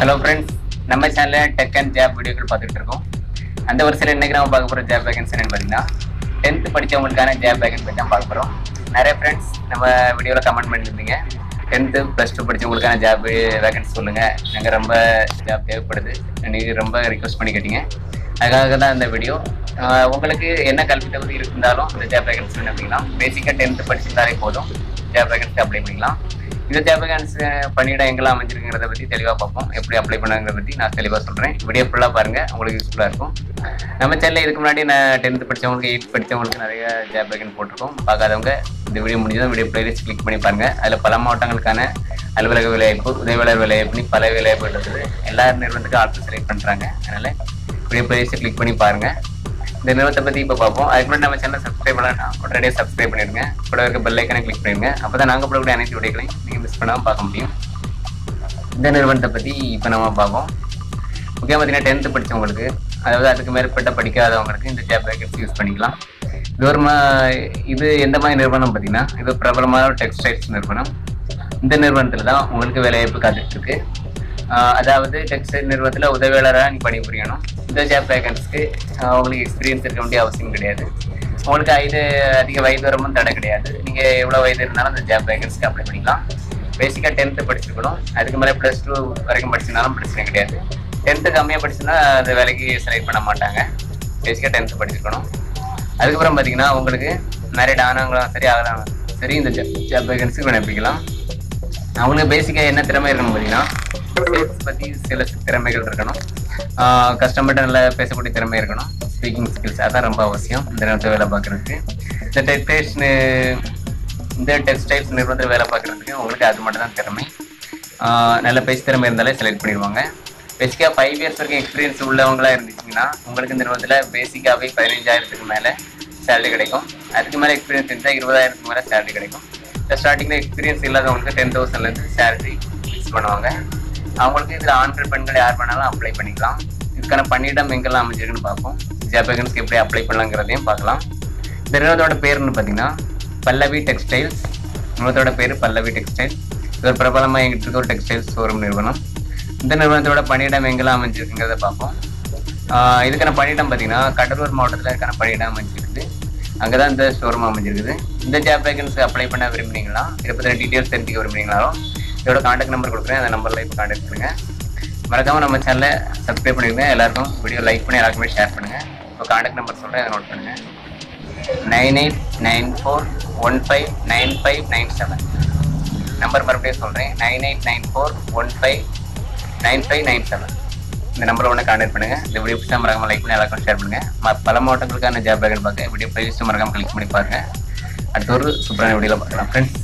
hello friends நம்ம சேனலில் tech and job வீடியோக்கள் பார்த்துட்டு இருக்கோம் அந்த வருஷத்தில் இன்னைக்கு நம்ம பார்க்க போகிற ஜாப் வேகன்சி என்னன்னு பார்த்தீங்கன்னா டென்த்து படித்தவங்களுக்கான ஜாப் வேகன்சி பற்றி தான் பார்க்க போகிறோம் நிறைய ஃப்ரெண்ட்ஸ் நம்ம வீடியோவில் கமெண்ட் பண்ணியிருந்தீங்க டென்த்து ப்ளஸ் டூ படித்தவங்களுக்கான ஜாப் வேகன்சி சொல்லுங்கள் எனக்கு ரொம்ப ஜாப் தேவைப்படுது நீங்கள் ரொம்ப ரிக்வஸ்ட் பண்ணி கேட்டீங்க அதுக்காக தான் இந்த வீடியோ ஆஹ் உங்களுக்கு என்ன கல்வி தகுதி இருந்தாலும் இந்த ஜாப் வேகன்சி வேணும் அப்படின்னா பேசிக்காக டென்த்து படிச்சிருந்தாலே போதும் ஜாப் வேகன்சி அப்ளை பண்ணிக்கலாம் இந்த ஜாப் வேகன்சி பணியிடம் எங்கெல்லாம் அமைஞ்சிருக்கிறத பற்றி தெளிவாக பார்ப்போம் எப்படி அப்ளை பண்ணுங்கிறத பற்றி நான் தெளிவாக சொல்கிறேன் வீடியோ ஃபுல்லாக பாருங்கள் உங்களுக்கு யூஸ்ஃபுல்லாக இருக்கும் நம்ம சேனலில் இதுக்கு முன்னாடி நான் டென்த்து படித்தவங்களுக்கு எயிட் படித்தவங்களுக்கு நிறைய ஜாப் வேகன் போட்டிருக்கோம் பார்க்காதவங்க இந்த வீடியோ முடிஞ்சதும் வீடியோ பிளேலிஸ்ட் கிளிக் பண்ணி பாருங்கள் அதில் பல மாவட்டங்களுக்கான அலுவலக வேலைவாய்ப்பு உதவியாளர் வேலைவாய்ப்புன்னு பல வேலைவாய்ப்பு இருக்குது எல்லா நிறுவனத்துக்கும் ஆட்கள் செலக்ட் பண்ணுறாங்க அதனால் வீடியோ பிளேலிஸ்ட்டை கிளிக் பண்ணி பாருங்கள் இந்த நிறுவனத்தை பற்றி இப்போ பார்ப்போம் அதுக்கு முன்னாடி நம்ம சேனல் சப்ஸ்கிரைப் பண்ணலாம் உடனடியாக சப்ஸ்கிரைப் பண்ணிடுங்க கூட இருக்க பெல் ஐக்கனை கிளிக் பண்ணிடுங்க அப்போ தான் நாங்கள் போடக்கூடிய அனைத்து வீடியோக்களையும் நீங்கள் மிஸ் பண்ணாமல் பார்க்க முடியும் இந்த நிறுவனத்தை பற்றி இப்போ நம்ம பார்ப்போம் முக்கியமாக பார்த்தீங்கன்னா டென்த்து படித்தவங்களுக்கு அதாவது அதுக்கு மேற்பட்ட படிக்காதவங்களுக்கு இந்த ஜாப் வேகன்சி யூஸ் பண்ணிக்கலாம் இது ஒரு மா- இது எந்த மாதிரி நிறுவனம் பார்த்தீங்கன்னா இது பிரபலமான டெக்ஸ்டைல்ஸ் நிறுவனம் இந்த நிறுவனத்தில் தான் உங்களுக்கு வேலைவாய்ப்பு காத்துட்டு இருக்கு ஆஹ் அதாவது டெக்ஸ்டைல் நிறுவனத்தில் உதவியாளராக நீ பணிபுரியணும் இந்த ஜாப் வேகன்ஸ்க்கு உங்களுக்கு எக்ஸ்பீரியன்ஸ் இருக்க வேண்டிய அவசியம் கிடையாது உங்களுக்கு இது அதிக வயது வரமும் தடை கிடையாது நீங்கள் எவ்வளோ வயது இருந்தாலும் அந்த ஜாப் வேகன்ஸ்க்கு அப்ளை பண்ணிக்கலாம் பேசிக்காக டென்த்து படிச்சிருக்கணும் அதுக்கு மேலே ப்ளஸ் டூ வரைக்கும் படிச்சிருந்தாலும் பிரச்சனை கிடையாது டென்த்து கம்மியாக படிச்சிருந்தா அந்த வேலைக்கு செலக்ட் பண்ண மாட்டாங்க பேசிக்காக டென்த்து படிச்சிருக்கணும் அதுக்கப்புறம் பார்த்தீங்கன்னா உங்களுக்கு மேரிட் ஆனவங்களும் சரி ஆகலாம் சரி இந்த ஜாப் வேகன்ஸுக்கு விண்ணப்பிக்கலாம் அவங்களுக்கு பேசிக்காக என்ன திறமை இருக்கணும் பார்த்தீங்கன்னா சேல்ஸ் பற்றி சில திறமைகள் இருக்கணும் கஸ்டமர்கிட்ட நல்லா பேசக்கூடிய திறமை இருக்கணும் ஸ்பீக்கிங் ஸ்கில்ஸ் அதான் ரொம்ப அவசியம் இந்த நேரத்தில் வேலை பார்க்குறதுக்கு இந்த டெக்ஸ்டைல்ஸ் இந்த டெக்ஸ்டைல்ஸ் நிறுவனத்தில் வேலை பார்க்குறதுக்கு உங்களுக்கு அது மட்டும் தான் திறமை ஆஹ் நல்ல பேச்சு திறமை இருந்தாலே செலக்ட் பண்ணிடுவாங்க பேசிக்காக ஃபைவ் இயர்ஸ் வரைக்கும் எக்ஸ்பீரியன்ஸ் உள்ளவங்களா இருந்துச்சிங்கன்னா உங்களுக்கு இந்த நிறுவனத்தில் பேசிக்காகவே பதினஞ்சாயிரத்துக்கு மேலே சேலரி கிடைக்கும் அதுக்கு மேலே எக்ஸ்பீரியன்ஸ் இருந்தால் இருபதாயிரத்துக்கு மேலே சேலரி கிடைக்கும் இந்த ஸ்டார்டிங்கில் எக்ஸ்பீரியன்ஸ் இல்லாதவங்களுக்கு டென் தௌசண்ட்லேருந்து சேலரி ஃபிக்ஸ் பண்ணுவாங்க அவங்களுக்கு இதில் ஆண்கள் பெண்கள் யார் வேணாலும் அப்ளை பண்ணிக்கலாம் இதுக்கான பணியிடம் எங்கெல்லாம் அமைஞ்சிருக்குன்னு பார்ப்போம் ஜாப் வேகன்ஸ்க்கு எப்படி அப்ளை பண்ணலாங்கிறதையும் பார்க்கலாம் இந்த நிறுவனத்தோட பேருன்னு பார்த்தீங்கன்னா பல்லவி டெக்ஸ்டைல்ஸ் நிறுவனத்தோட பேர் பல்லவி டெக்ஸ்டைல் இது ஒரு பிரபலமாக எங்கிட்ட இருக்க ஒரு டெக்ஸ்டைல்ஸ் ஷோரூம் நிறுவனம் இந்த நிறுவனத்தோட பணியிடம் எங்கெல்லாம் அமைஞ்சிருக்குங்கிறத பார்ப்போம் ஆஹ் இதுக்கான பணியிடம் பார்த்தீங்கன்னா கடலூர் மாவட்டத்தில் இதுக்கான பணியிடம் அமைஞ்சிருக்குது அங்கே தான் இந்த ஷோரூம் அமைஞ்சிருக்குது இந்த ஜாப் வேகன்ஸி அப்ளை பண்ண விரும்புனீங்களா இதை பற்றின டீட்டெயில்ஸ் தெரிஞ்சுக்க விரும்புனீங்களாலோ இதோட காண்டாக்ட் நம்பர் கொடுக்குறேன் அந்த நம்பரில் இப்போ காண்டாக்ட் பண்ணுங்க மறக்காம நம்ம சேனலை சப்ஸ்கிரைப் பண்ணிடுங்க எல்லாருக்கும் வீடியோ லைக் பண்ணி எல்லாருக்குமே ஷேர் பண்ணுங்க இப்போ காண்டாக்ட் நம்பர் சொல்கிறேன் அதை நோட் பண்ணுங்க nine eight nine four one five nine five nine seven number மறுபடியும் சொல்கிறேன் nine eight nine four one five nine five nine seven இந்த நம்பரை ஒன்று கான்டாக்ட் பண்ணுங்க இந்த வீடியோ பிடிச்சா மறக்காம லைக் பண்ணி எல்லாருக்கும் ஷேர் பண்ணுங்க ம- பல மாவட்டங்களுக்கான ஜாப் வேகன் பார்க்க வீடியோ பிளேலிஸ்ட் மறக்காம கிளிக் பண்ணி பாருங்க அடுத்த ஒரு சூப்பரான வீடியோவில் பார்க்கலாம் ஃப்ரெண்ட்ஸ்